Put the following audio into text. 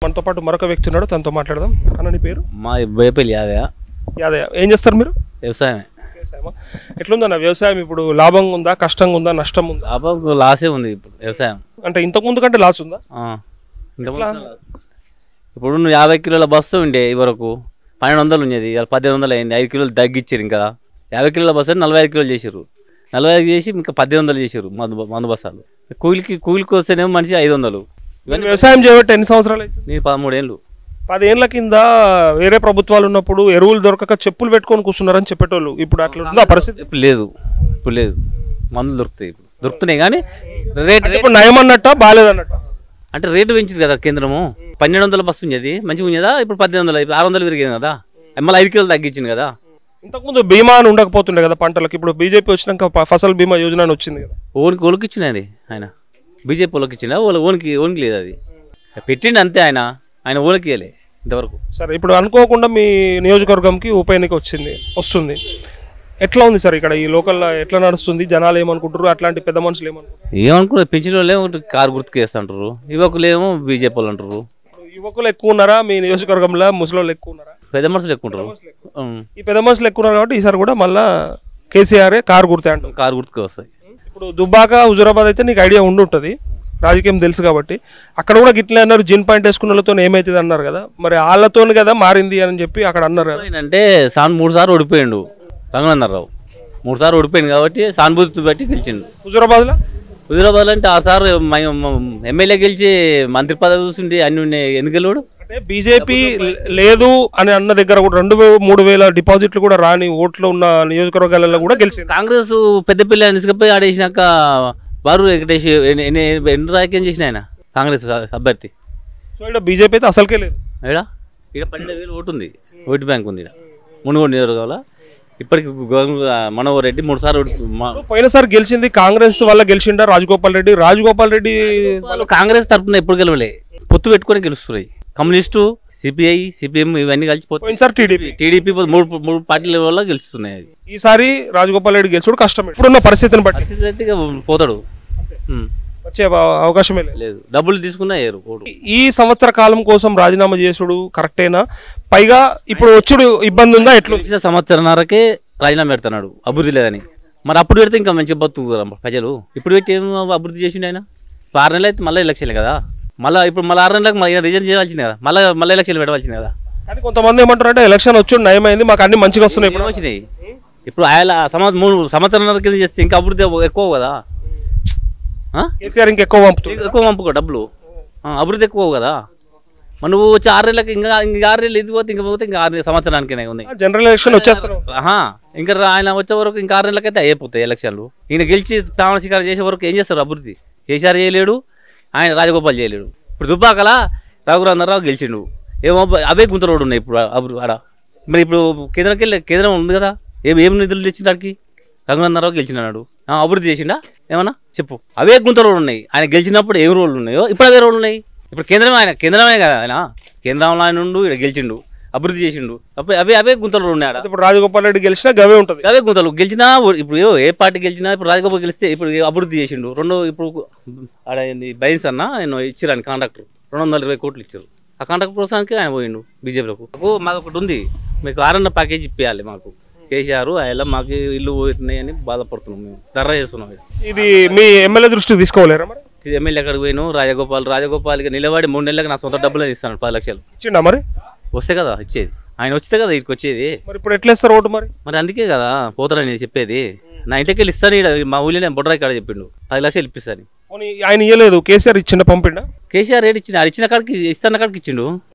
మనతో పాటు మరొక వ్యక్తి ఉన్నాడు తనతో మాట్లాడదాం అన్న నీ పేరు మా బోయపల్లి యాదయ్య యాదయ్య ఏం చేస్తారు మీరు వ్యవసాయమే వ్యవసాయమా ఎట్లుందన్న వ్యవసాయం ఇప్పుడు లాభంగా ఉందా కష్టంగా ఉందా నష్టం ఉందా లాభం లాసే ఉంది ఇప్పుడు వ్యవసాయం అంటే ఇంతకు ముందు కంటే లాస్ ఉందా ఆ. ఇంతకుముందు ఇప్పుడు నువ్వు యాభై కిలోల బస్సు ఉండే ఈ వరకు పన్నెండు వందలు ఉండేది ఇవాళ పద్దెనిమిది వందలు అయింది ఐదు కిలోలు తగ్గించారు ఇంకా యాభై కిలోల బస్సు అని నలభై ఐదు కిలోలు చేసారు నలభై ఐదు చేసి ఇంకా పద్దెనిమిది వందలు చేసారు మందు మందు బస్సాలు కూలికి కూలికి వస్తేనేమో మనిషి ఐదు వందలు మీరు వ్యవసాయం చేయబట్టి ఎన్ని సంవత్సరాలు అవుతుంది నేను పదమూడేళ్ళు పదేళ్ల కింద వేరే ప్రభుత్వాలు ఉన్నప్పుడు ఎరువులు దొరకక చెప్పులు పెట్టుకొని కూర్చున్నారని చెప్పేటోళ్ళు ఇప్పుడు అట్లా ఉందా పరిస్థితి ఇప్పుడు లేదు ఇప్పుడు లేదు మందులు దొరుకుతాయి ఇప్పుడు దొరుకుతున్నాయి కానీ రేట్ రేట్ ఇప్పుడు నయం అన్నట్ట బాగాలేదన్నట్ట అంటే రేటు పెంచింది కదా కేంద్రము పన్నెండు వందల బస్సు ఉండేది మంచిగా ఉండేదా ఇప్పుడు పద్దెనిమిది వందలు ఇప్పుడు ఆరు వందలు పెరిగింది కదా మళ్ళీ ఐదు కిలోలు తగ్గించింది కదా ఇంతకుముందు బీమా అని ఉండకపోతుండే కదా పంటలకు ఇప్పుడు బీజేపీ వచ్చినాక ప- ఫసల్ బీమా యోజన అని వచ్చింది కదా ఓనికి ఓనికి ఇచ్చినది ఆయన బీజేపీ వాళ్ళకి ఇచ్చిన వాళ్ళ ఓనికి ఓనికి లేదు అది పెట్టిండు అంతే ఆయన ఆయన ఓనికి ఇవ్వలే ఇంతవరకు సరే ఇప్పుడు అనుకోకుండా మీ నియోజకవర్గంకి ఉప ఎన్నిక వచ్చింది వస్తుంది ఎట్లా ఉంది సార్ ఇక్కడ ఈ లోకల్లో ఎట్లా నడుస్తుంది జనాలు ఏమనుకుంటారు అట్లాంటి పెద్ద మనుషులు ఏమనుకుంటారు ఏమనుకున్నారు పెంచిన వాళ్ళు ఏమో కారు గుర్తుకు వేస్తుంటారు యువకులు ఏమో బీజేపీ వాళ్ళు అంటారు ఇప్పుడు యువకులు ఎక్కువ ఉన్నారా మీ నియోజకవర్గంలో ముసలోళ్ళు ఎక్కువ ఉన్నారా పెద్ద మనుషులు ఎక్కువ ఉంటారు ఉం. ఈ పెద్ద మనుషులు ఎక్కువ ఉన్నారు కాబట్టి ఈసారి కూడా మళ్ళా కేసీఆర్ కారు గుర్తే అంటారు కారు గుర్తుకు వస్తాయి ఇప్పుడు దుబ్బాక హుజురాబాద్ అయితే నీకు ఐడియా ఉండి ఉంటుంది రాజకీయం తెలుసు కాబట్టి అక్కడ కూడా గిట్లే అన్నారు జిన్ పాయింట్ వేసుకున్న వాళ్ళతో ఏమైతుంది అన్నారు కదా మరి వాళ్ళతో కదా మారింది అని చెప్పి అక్కడ అన్నారు కదా అంటే సాన్ మూడు సార్లు ఓడిపోయిండు రంగనందరావు మూడు సార్లు ఓడిపోయింది కాబట్టి సానుభూతి బట్టి గెలిచిండు హుజురాబాద్లో హుజురాబాద్ అంటే ఆ సార్ ఎమ్మెల్యే గెలిచి మంత్రి పదవి చూస్తుంటే అన్ని ఉన్నాయి. ఎందుకు గెలవడు అంటే బీజేపీ లేదు అని అన్న దగ్గర కూడా రెండు వే- మూడు వేల డిపాజిట్లు కూడా రాని ఓట్లు ఉన్న నియోజకవర్గాలలో కూడా గెలిచింది కాంగ్రెస్ పెద్ద పిల్ల తీసుకుపోయి ఆడేసినాక వారు వెంకటేష్ ఎన్ని ఎన్ని ఎన్ని రాజకీయం చేసిన ఆయన కాంగ్రెస్ అభ్యర్థి సో ఇక్కడ బీజేపీ అయితే అసలుకే లేదు ఏడా ఇక్కడ పన్నెండు వేలు ఓటు ఉంది ఓటు బ్యాంక్ ఉంది ఇక్కడ మునుగోడు నియోజకవర్గంలో ఇప్పటికి గోవింద మనోహర్ రెడ్డి మూడు సార్లు ఓడి మా- పోయినసారి గెలిచింది కాంగ్రెస్ వల్ల గెలిచిండా రాజగోపాల్ రెడ్డి రాజగోపాల్ రెడ్డి వాళ్ళు కాంగ్రెస్ తరఫున ఎప్పుడు గెలవలే పొత్తు పెట్టుకొని గెలుస్తున్నాయి కమ్యూనిస్టు సిపిఐ సిపిఎం ఇవన్నీ కలిసిపోతాయి పోయినసారి టీడీపీ టీడీపీ మూడు మూడు పార్టీల వల్ల గెలుస్తున్నాయి అది ఈసారి రాజగోపాల్ రెడ్డి గెలిచుడు కష్టమే ఇప్పుడున్న పరిస్థితిని బట్టి పరిస్థితి అయితే ఇక పోతాడు ఉం. వచ్చే అవ- అవకాశమే లేదు లేదు డబ్బులు తీసుకున్నా ఏరు ఓడు ఈ సంవత్సర కాలం కోసం రాజీనామా చేసుడు కరెక్టేనా పైగా ఇప్పుడు వచ్చుడు ఇబ్బంది ఉందా ఎట్లు గెలిచిన సంవత్సరంన్నరకే రాజీనామా పెడుతున్నాడు అభివృద్ధి లేదని మరి అప్పుడు పెడితే ఇంకా మంచిగా బతుకుతారు ప్రజలు ఇప్పుడు పెట్టి ఏం అభివృద్ధి చేసిండు ఆయన ఇప్పుడు ఆరు నెలలు అయితే మళ్ళీ ఎలక్షన్లు కదా మళ్ళీ ఇప్పుడు మళ్ళీ ఆరు నెలలకు మళ్ళీ రిజైన్ చేయాల్సింది కదా మళ్ళీ మళ్ళీ ఎలక్షన్లు పెట్టవలసింది కదా కానీ కొంతమంది ఏమంటారు అంటే ఎలక్షన్ వచ్చి నయమైంది మాకు అన్ని మంచిగా వస్తున్నాయి ఇప్పుడు ఏం వచ్చినాయి ఇప్పుడు ఆయన సంవత్సరం మూడు సంవత్సరం కింద చేస్తే ఇంకా అభివృద్ధి ఎక్కువ కదా ఆ? కేసీఆర్ ఇంకెక్కువ పంపుతుంది ఎక్కువ పంపుకో డబ్బులు ఆ, అభివృద్ధి ఎక్కువ కదా మరి నువ్వు వచ్చి ఆరు నెలలకు ఇంకా ఇంకా ఆరు నెలలు ఇది పోతే ఇంకా పోతే ఇంకా ఆరు సంవత్సరానికనే ఉన్నాయి జనరల్ ఎలక్షన్ వచ్చేస్తారు ఆహా ఇంకా రా- ఆయన వచ్చే వరకు ఇంకా ఆరు నెలలకైతే అయిపోతాయి ఎలక్షన్లు ఈయన గెలిచి ప్రాణ శిఖరం చేసే వరకు ఏం చేస్తారు అభివృద్ధి కేసీఆర్ చేయలేడు ఆయన రాజగోపాల్ చేయలేడు ఇప్పుడు దుబ్బాకల రఘురాంధరరావు గెలిచిండు ఏమో అవే గుంత రోడ్డు ఉన్నాయి ఇప్పుడు అభివృద్ధి ఆడ మరి ఇప్పుడు కేంద్రంకి వెళ్ళి కేంద్రం ఉంది కదా ఏం ఏం నిధులు తెచ్చింది ఆడికి రఘునందరావు గెలిచినాడు ఆ, అభివృద్ధి చేసిండా ఏమన్నా చెప్పు అవే గుంత రోడ్లు ఉన్నాయి ఆయన గెలిచినప్పుడు ఏం రోడ్లు ఉన్నాయో ఇప్పుడు అవే రోడ్లు ఉన్నాయి ఇప్పుడు కేంద్రమే ఆయన కేంద్రమే కదా ఆయన కేంద్రంలో ఆయన ఉండు ఇక్కడ గెలిచిండు అభివృద్ధి చేసిండు అప్పుడు అవే అవే గుంతలు రోడ్లు ఉన్నాయి ఆడ ఇప్పుడు రాజగోపాల్ రెడ్డి గెలిచినా గవే ఉంటుంది అవే గుంతలు గెలిచినా ఓ- ఇప్పుడు ఏ- ఏ పార్టీ గెలిచినా ఇప్పుడు రాజగోపాల్ గెలిస్తే ఇప్పుడు ఏ అభివృద్ధి చేసిండు రెండు ఇప్పుడు ఆడ ఏంది బైన్స్ అన్న నేను ఇచ్చారు ఆయన కాంట్రాక్టర్ రెండు వందల ఇరవై కోట్లు ఇచ్చారు ఆ కాంట్రాక్ట్ ప్రోత్సాహానికి ఆయన పోయిండు బీజేపీలకు మాకు మాకు ఒకటి ఉంది మీకు ఆరన్న ప్యాకేజ్ ఇప్పించాలి మాకు కేసీఆర్ ఆయన మాకు ఇల్లు పోతున్నాయి అని బాధపడుతున్నాం మేము ధర్రా చేస్తున్నాం ఈడ. ఇది మీ ఎమ్మెల్యే దృష్టికి తీసుకోలేరా మరి ఎమ్మెల్యే ఎక్కడికి పోయిను రాజగోపాల్ రాజగోపాల్ ఇక నిలబడి మూడు నెలలకు నా సొంత డబ్బులు ఇస్తాను పది లక్షలు ఇచ్చిండా మరి వస్తే కదా ఇచ్చేది ఆయన వస్తే కదా ఇక్కడికి వచ్చేది మరి ఇప్పుడు ఎట్లా ఇస్తారు ఓటు మరి మరి అందుకే కదా పోతారని నేను చెప్పేది నా ఇంటికి వెళ్ళి ఇస్తాను ఈడ మా ఊళ్ళో నేను బొడ్రాయి కాడ చెప్పిండు పది లక్షలు ఇప్పిస్తాను పోనీ ఆయన ఇయ్యలేదు కేసీఆర్ ఇచ్చిండ పంపిండా కేసీఆర్ రేట్ ఇచ్చిన అది ఇచ్చిన కాడికి ఇస్తాన్న కాడికి ఇచ్చిండు